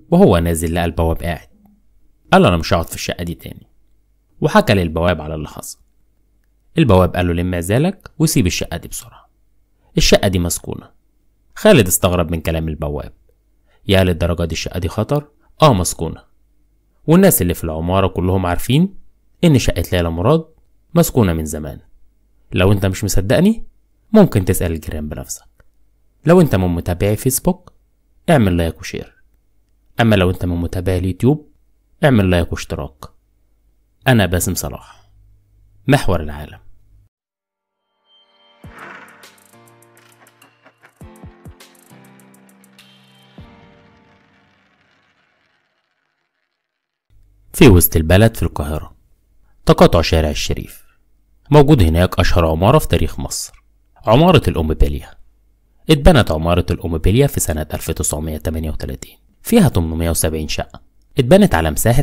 وهو نازل لقى البواب قاعد قال له أنا مش هقعد في الشقة دي تاني وحكى للبواب على اللي حصل البواب قال له لم عزالك وسيب الشقة دي بسرعة الشقة دي مسكونة خالد استغرب من كلام البواب يا للدرجة دي الشقة دي خطر؟ اه مسكونة والناس اللي في العمارة كلهم عارفين إن شقة ليلى مراد مسكونة من زمان لو انت مش مصدقني ممكن تسأل الجيران بنفسك لو انت من متابعي فيسبوك اعمل لايك وشير اما لو انت من متابعي اليوتيوب اعمل لايك واشتراك انا باسم صلاح محور العالم في وسط البلد في القاهرة تقاطع شارع الشريف موجود هناك أشهر عمارة في تاريخ مصر عمارة الأم بيليا اتبنت عمارة الأم بيليا في سنة 1938 فيها 870 شقة اتبنت على مساحة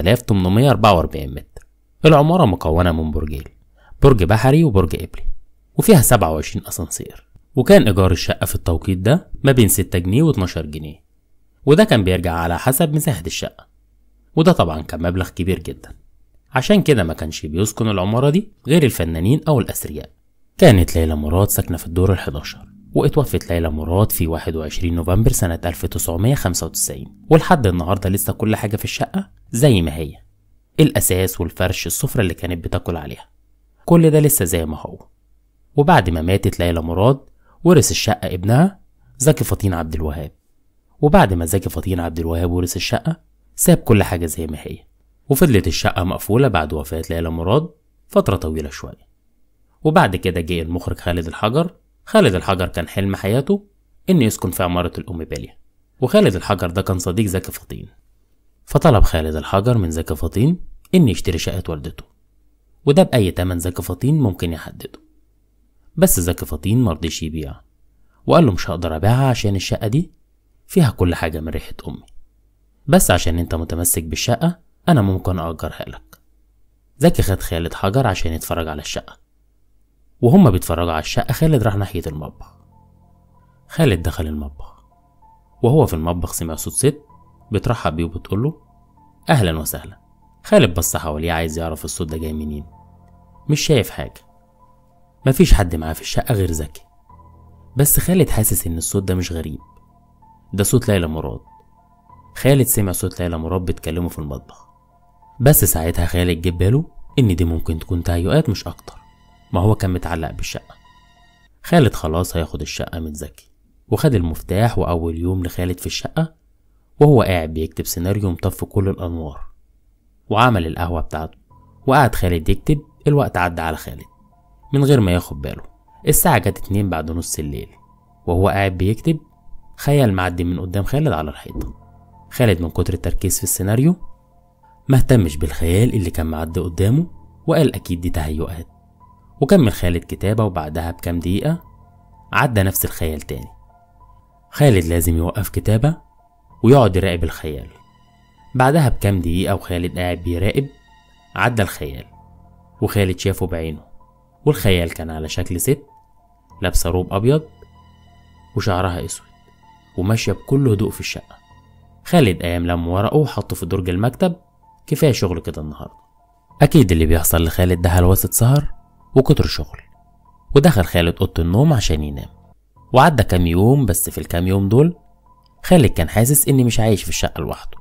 5844 متر العمارة مكونة من برجين برج بحري وبرج قبلي وفيها 27 أسانسير وكان إيجار الشقة في التوقيت ده ما بين 6 جنيه و12 جنيه وده كان بيرجع على حسب مساحة الشقة وده طبعا كان مبلغ كبير جدا عشان كده ما كانش بيسكن العمارة دي غير الفنانين أو الأثرياء كانت ليلى مراد ساكنة في الدور ال11 واتوفت ليلى مراد في 21 نوفمبر سنة 1995 ولحد النهاردة لسه كل حاجة في الشقة زي ما هي الأساس والفرش السفرة اللي كانت بتاكل عليها كل ده لسه زي ما هو وبعد ما ماتت ليلى مراد ورث الشقة ابنها زكي فطين عبد الوهاب وبعد ما زكي فطين عبد الوهاب ورث الشقة ساب كل حاجة زي ما هي وفضلت الشقة مقفولة بعد وفاة ليلى مراد فترة طويلة شوية وبعد كده جه المخرج خالد الحجر خالد الحجر كان حلم حياته إنه يسكن في عمارة الأم بيليا وخالد الحجر ده كان صديق زكي فطين فطلب خالد الحجر من زكي فطين إن يشتري شقة والدته وده بأي تمن زكي فطين ممكن يحدده بس زكي فطين مرضيش يبيع وقال له مش هقدر أبيعها عشان الشقة دي فيها كل حاجة من ريحة أمي بس عشان انت متمسك بالشقة أنا ممكن أأجرها لك زكي خد خالد حجر عشان يتفرج على الشقة وهما بيتفرجوا على الشقة خالد راح ناحية المطبخ خالد دخل المطبخ وهو في المطبخ سمع صوت ست بترحب بيه وبتقوله أهلا وسهلا خالد بص حواليه عايز يعرف الصوت ده جاي منين مش شايف حاجة مفيش حد معاه في الشقة غير زكي بس خالد حاسس إن الصوت ده مش غريب ده صوت ليلى مراد خالد سمع صوت ليلى مراد بيتكلموا في المطبخ بس ساعتها خالد جه باله إن دي ممكن تكون تهيؤات مش أكتر ما هو كان متعلق بالشقة خالد خلاص هياخد الشقة من زكي وخد المفتاح وأول يوم لخالد في الشقة وهو قاعد بيكتب سيناريو مطفي كل الأنوار وعمل القهوة بتاعته وقعد خالد يكتب الوقت عدى على خالد من غير ما ياخد باله الساعة جت اتنين بعد نص الليل وهو قاعد بيكتب خيال معدي من قدام خالد على الحيطة خالد من كتر التركيز في السيناريو مهتمش بالخيال اللي كان معدي قدامه وقال أكيد دي تهيؤات وكمل خالد كتابة وبعدها بكام دقيقة عدى نفس الخيال تاني خالد لازم يوقف كتابة ويقعد يراقب الخيال بعدها بكام دقيقة وخالد قاعد بيراقب عدى الخيال وخالد شافه بعينه والخيال كان على شكل ست لابسة روب أبيض وشعرها أسود وماشية بكل هدوء في الشقة خالد قام لم ورقه وحطه في درج المكتب كفاية شغل كده النهاردة أكيد اللي بيحصل لخالد ده هلوسة سهر وكتر شغل ودخل خالد أوضة النوم عشان ينام وعدى كام يوم بس في الكام يوم دول خالد كان حاسس إني مش عايش في الشقة لوحده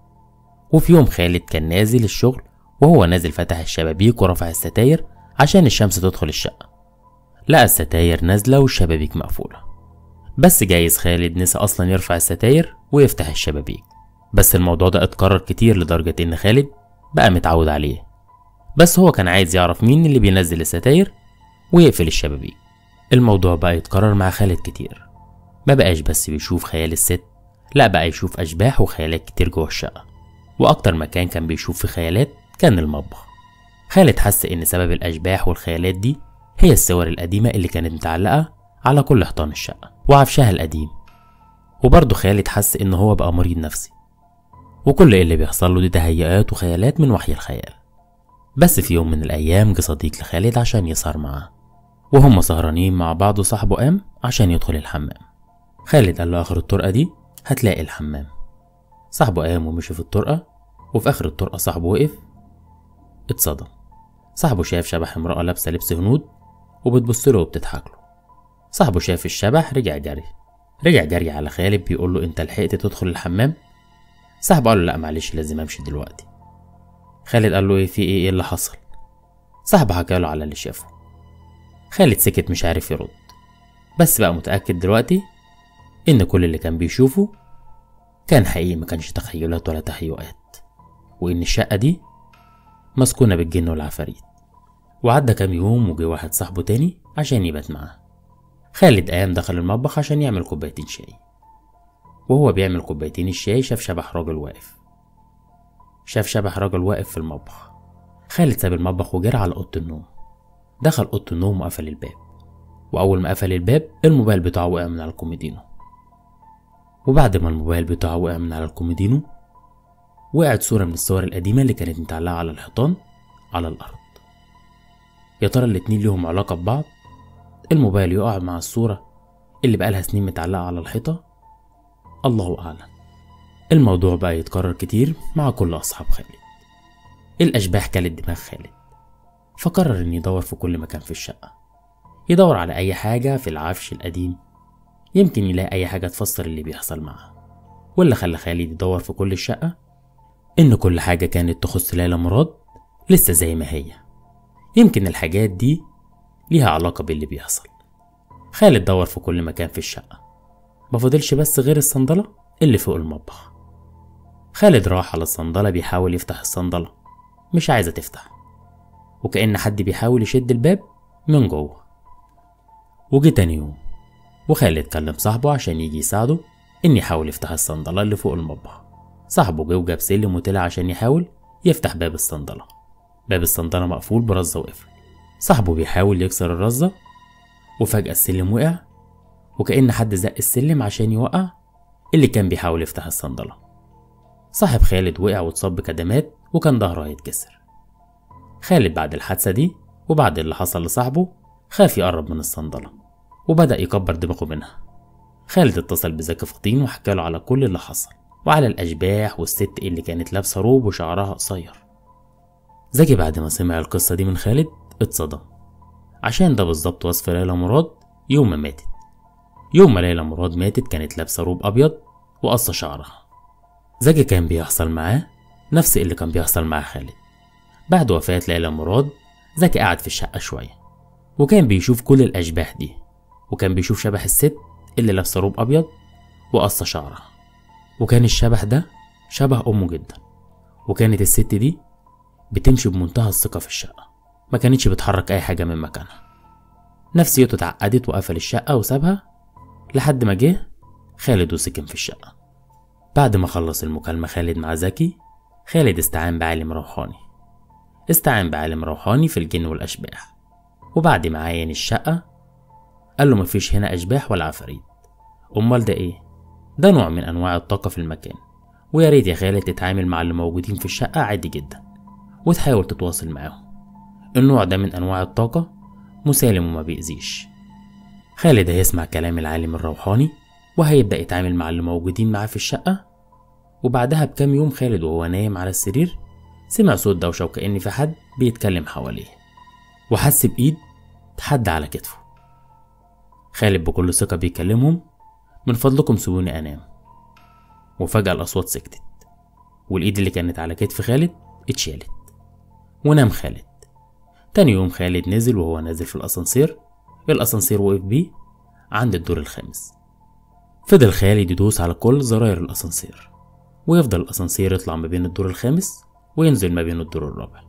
وفي يوم خالد كان نازل الشغل وهو نازل فتح الشبابيك ورفع الستاير عشان الشمس تدخل الشقة لقى الستاير نازلة والشبابيك مقفولة بس جايز خالد نسى أصلا يرفع الستاير ويفتح الشبابيك بس الموضوع ده اتكرر كتير لدرجة إن خالد بقى متعود عليه بس هو كان عايز يعرف مين اللي بينزل الستاير ويقفل الشبابيك الموضوع بقى يتكرر مع خالد كتير ما بقاش بس بيشوف خيال الست لا بقى يشوف أشباح وخيالات كتير جوه الشقة وأكتر مكان كان بيشوف في خيالات كان المطبخ خالد حس إن سبب الأشباح والخيالات دي هي الصور القديمة اللي كانت متعلقة على كل حيطان الشقة وعفشها القديم وبرضه خالد حس إن هو بقى مريض نفسي وكل اللي بيحصل له دي تهيئات وخيالات من وحي الخيال بس في يوم من الأيام جه صديق لخالد عشان يسهر معاه وهم سهرانين مع بعض وصاحبه قام عشان يدخل الحمام خالد قال له آخر الطرقة دي هتلاقي الحمام صاحبه قام ومشي في الطرقة وفي آخر الطرقة صاحبه وقف اتصدم صاحبه شاف شبح امرأة لابسة لبس هنود وبتبص له وبتضحك له صاحبه شاف الشبح رجع جري رجع جري على خالد بيقول له انت لحقت تدخل الحمام صاحبه قال له لا معلش لازم امشي دلوقتي خالد قال له ايه في ايه ايه اللي حصل صاحبه حكى له على اللي شافه خالد سكت مش عارف يرد بس بقى متأكد دلوقتي إن كل اللي كان بيشوفه كان حقيقي ما كانش تخيلات ولا تهيؤات وإن الشقة دي مسكونة بالجن والعفاريت وعدى كام يوم وجه واحد صاحبه تاني عشان يبات معاه خالد قام دخل المطبخ عشان يعمل كوبايتين شاي وهو بيعمل كوبايتين الشاي شاف شبح راجل واقف شاف شبح راجل واقف في المطبخ خالد ساب المطبخ وجرى على أوضة النوم دخل أوضة النوم وقفل الباب وأول ما قفل الباب الموبايل بتاعه وقع من على الكوميدينو وبعد ما الموبايل بتاعه وقع من على الكوميدينو وقعت صورة من الصور القديمة اللي كانت متعلقة على الحيطان على الأرض يا ترى الاتنين ليهم علاقة ببعض الموبايل يقع مع الصورة اللي بقالها سنين متعلقة على الحيطة الله أعلم الموضوع بقى يتكرر كتير مع كل أصحاب خالد الأشباح كلت دماغ خالد فقرر إنه يدور في كل مكان في الشقة يدور على أي حاجة في العفش القديم يمكن يلاقي أي حاجة تفسر اللي بيحصل معاه واللي خلى خالد يدور في كل الشقة إن كل حاجة كانت تخص ليلى مراد لسه زي ما هي يمكن الحاجات دي ليها علاقة باللي بيحصل خالد دور في كل مكان في الشقة ما فضلش بس غير الصندلة اللي فوق المطبخ خالد راح على الصندلة بيحاول يفتح الصندلة مش عايزة تفتح وكأن حد بيحاول يشد الباب من جوه وجي تاني يوم وخالد كلم صاحبه عشان يجي يساعده إن يحاول يفتح الصندلة اللي فوق المطبخ صاحبه جه وجاب سلم وطلع عشان يحاول يفتح باب الصندلة باب الصندلة مقفول برزة وقفل صاحبه بيحاول يكسر الرزة وفجأة السلم وقع وكأن حد زق السلم عشان يوقع اللي كان بيحاول يفتح الصندلة صاحب خالد وقع واتصاب بكدمات وكان ظهره هيتكسر خالد بعد الحادثة دي وبعد اللي حصل لصاحبه خاف يقرب من الصندلة وبدأ يكبر دماغه منها خالد اتصل بزكي فطين وحكى له على كل اللي حصل وعلى الأشباح والست اللي كانت لابسة روب وشعرها قصير زكي بعد ما سمع القصة دي من خالد اتصدم عشان ده بالظبط وصف ليلى مراد يوم ما ماتت يوم ما ليلى مراد ماتت كانت لابسة روب أبيض وقصة شعرها زكي كان بيحصل معاه نفس اللي كان بيحصل مع خالد بعد وفاة ليلى مراد زكي قعد في الشقة شوية وكان بيشوف كل الأشباح دي وكان بيشوف شبح الست اللي لابسة روب أبيض وقصة شعرها وكان الشبح ده شبه أمه جدا وكانت الست دي بتمشي بمنتهى الثقة في الشقة ما كانتش بتحرك أي حاجة من مكانها نفسيته اتعقدت وقفل الشقة وسابها لحد ما جه خالد وسكن في الشقة بعد ما خلص المكالمة خالد مع زكي خالد استعان بعالم روحاني استعان بعالم روحاني في الجن والأشباح وبعد ما عاين الشقة قال له مفيش هنا أشباح ولا عفاريت أمال ده إيه؟ ده نوع من أنواع الطاقة في المكان ويا ريت يا خالد تتعامل مع اللي موجودين في الشقة عادي جدا وتحاول تتواصل معاهم النوع ده من أنواع الطاقة مسالم وما بيأذيش خالد هيسمع كلام العالم الروحاني وهيبدأ يتعامل مع اللي موجودين معاه في الشقة وبعدها بكام يوم خالد وهو نايم على السرير سمع صوت دوشة وكأن في حد بيتكلم حواليه وحس بإيد حد على كتفه خالد بكل ثقة بيكلمهم من فضلكم سيبوني أنام وفجأة الأصوات سكتت والإيد اللي كانت على كتف خالد اتشالت ونام خالد تاني يوم خالد نزل وهو نازل في الأسانسير الأسانسير وقف بيه عند الدور الخامس فضل خالد يدوس على كل زراير الأسانسير ويفضل الأسانسير يطلع ما بين الدور الخامس وينزل ما بين الدور الرابع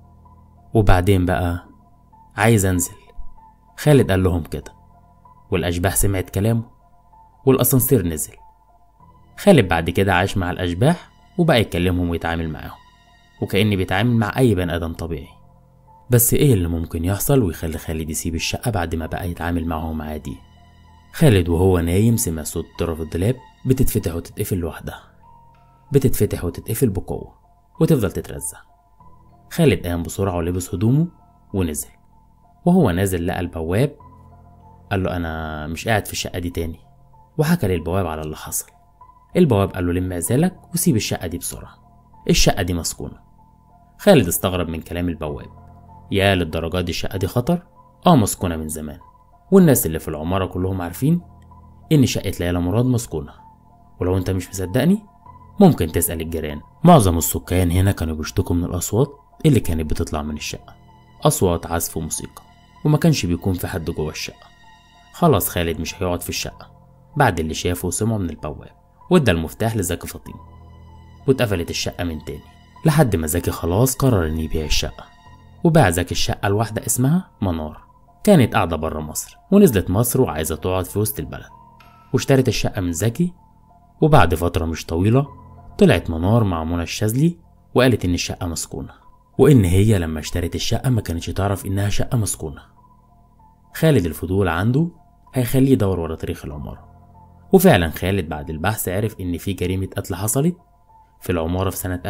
وبعدين بقى عايز أنزل خالد قال لهم كده والأشباح سمعت كلامه والأسانسير نزل خالد بعد كده عاش مع الأشباح وبقى يكلمهم ويتعامل معاهم وكأني بيتعامل مع أي بني آدم طبيعي بس إيه اللي ممكن يحصل ويخلي خالد يسيب الشقة بعد ما بقى يتعامل معاهم عادي خالد وهو نايم سمع صوت طرف الدولاب بتتفتح وتتقفل لوحدها بتتفتح وتتقفل بقوة وتفضل تترزع خالد قام بسرعة ولبس هدومه ونزل وهو نازل لقى البواب قال له أنا مش قاعد في الشقة دي تاني وحكى للبواب على اللي حصل البواب قال له لم عزالك وسيب الشقة دي بسرعة الشقة دي مسكونة خالد استغرب من كلام البواب يا للدرجة دي الشقة دي خطر اه مسكونة من زمان والناس اللي في العمارة كلهم عارفين إن شقة ليلى مراد مسكونة ولو أنت مش مصدقني ممكن تسأل الجيران معظم السكان هنا كانوا بيشتكوا من الأصوات اللي كانت بتطلع من الشقة أصوات عزف وموسيقى وما كانش بيكون في حد جوه الشقة خلاص خالد مش هيقعد في الشقة بعد اللي شافه وسمعه من البواب وادى المفتاح لزكي فطين واتقفلت الشقة من تاني لحد ما زكي خلاص قرر إنه يبيع الشقة وباع زكي الشقة لواحدة اسمها منار كانت قاعدة برا مصر ونزلت مصر وعايزة تقعد في وسط البلد واشترت الشقة من زكي وبعد فترة مش طويلة طلعت منار مع منى الشاذلي وقالت إن الشقة مسكونة وإن هي لما اشترت الشقة ما كانتش تعرف إنها شقة مسكونة خالد الفضول عنده هيخليه يدور ورا تاريخ العمارة وفعلا خالد بعد البحث عرف إن في جريمة قتل حصلت في العمارة في سنة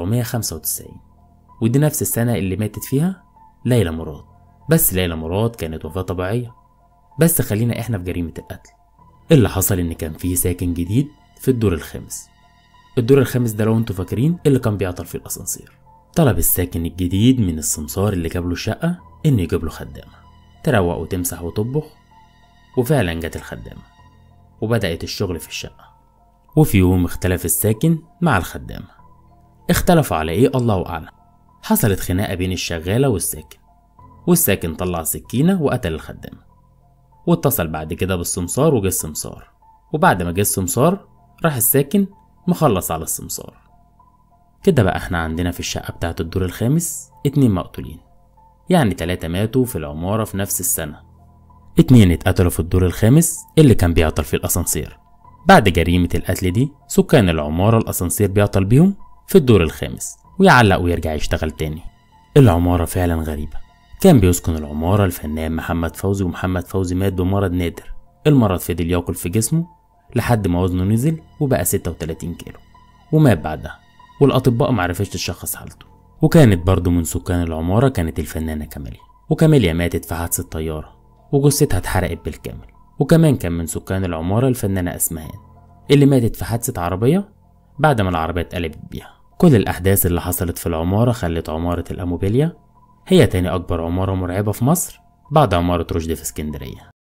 1995 ودي نفس السنة اللي ماتت فيها ليلى مراد بس ليلى مراد كانت وفاة طبيعية بس خلينا احنا في جريمة القتل اللي حصل ان كان فيه ساكن جديد في الدور الخامس الدور الخامس ده لو انتوا فاكرين اللي كان بيعطل فيه الاسانسير طلب الساكن الجديد من السمسار اللي جاب له الشقة انه يجيب له خدامة تروق وتمسح وتطبخ وفعلا جت الخدامة وبدأت الشغل في الشقة وفي يوم اختلف الساكن مع الخدامة اختلفوا على ايه الله اعلم حصلت خناقة بين الشغالة والساكن والساكن طلع سكينة وقتل الخدامة واتصل بعد كده بالسمسار وجه السمسار وبعد ما جه السمسار راح الساكن مخلص على السمسار كده بقى احنا عندنا في الشقة بتاعة الدور الخامس اتنين مقتولين يعني تلاتة ماتوا في العمارة في نفس السنة اتنين اتقتلوا في الدور الخامس اللي كان بيعطل فيه الأسانسير بعد جريمة القتل دي سكان العمارة الأسانسير بيعطل بيهم في الدور الخامس ويعلق ويرجع يشتغل تاني العمارة فعلا غريبة كان بيسكن العمارة الفنان محمد فوزي ومحمد فوزي مات بمرض نادر المرض فضل ياكل في جسمه لحد ما وزنه نزل وبقى 36 كيلو ومات بعدها والأطباء معرفتش تشخص حالته وكانت برضه من سكان العمارة كانت الفنانة كاميليا وكاميليا ماتت في حادثة طيارة وجثتها اتحرقت بالكامل وكمان كان من سكان العمارة الفنانة أسمهان اللي ماتت في حادثة عربية بعد ما العربية اتقلبت بيها كل الأحداث اللي حصلت في العمارة خلت عمارة الأموبيليا هي تاني أكبر عمارة مرعبة في مصر بعد عمارة رشدي في اسكندرية